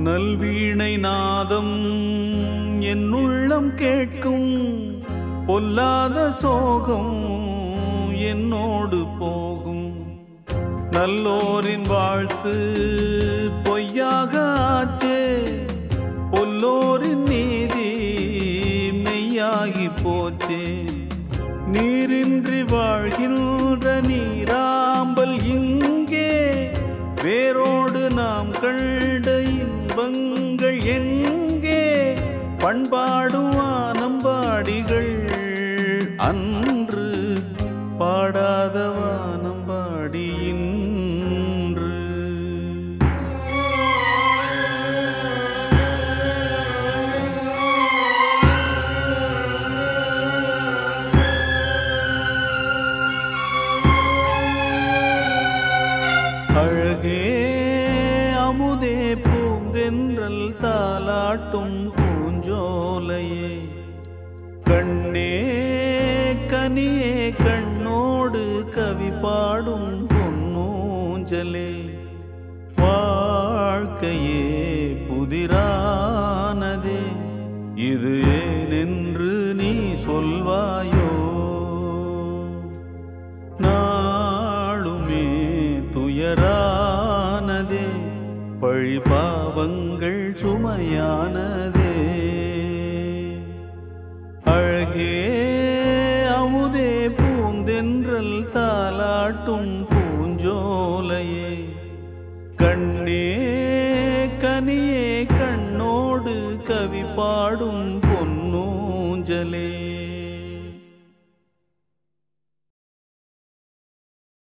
நல்வீணை நாதம் என் உள்ளம் கேட்கும் பொல்லாத சோகம் என்னோடு போகும் நல்லோரின் வாழ்த்து பொய்யாக ஆச்சே பொல்லோரின் நீதி மெய்யாகி போச்சே நீரின்றி வாழ்கின்ற நீராம்பல் இங்கே வேரோடு நாம் கண்ட இன்பங்கள் எங்கே பண்பாடும் வானம்பாடிகள் அன்று பாடாத வானம்பாடி இன்று அழகே அமுதே பூந்தென்றல் தாலாட்டும் பூஞ்சோலையே கண்ணே கனியே கண்ணோடு கவி பாடும் பொன்னூஞ்சலே வாழ்க்கையே புதிரானதே இது ஏனென்று நீ சொல்வாயோ நாளுமே துயரானதே பழி பாவங்கள் சுமையானதே அழகே அமுதே பூந்தென்றல் தாலாட்டும் பூஞ்சோலையே கண்ணே கனியே கண்ணோடு கவி பாடும்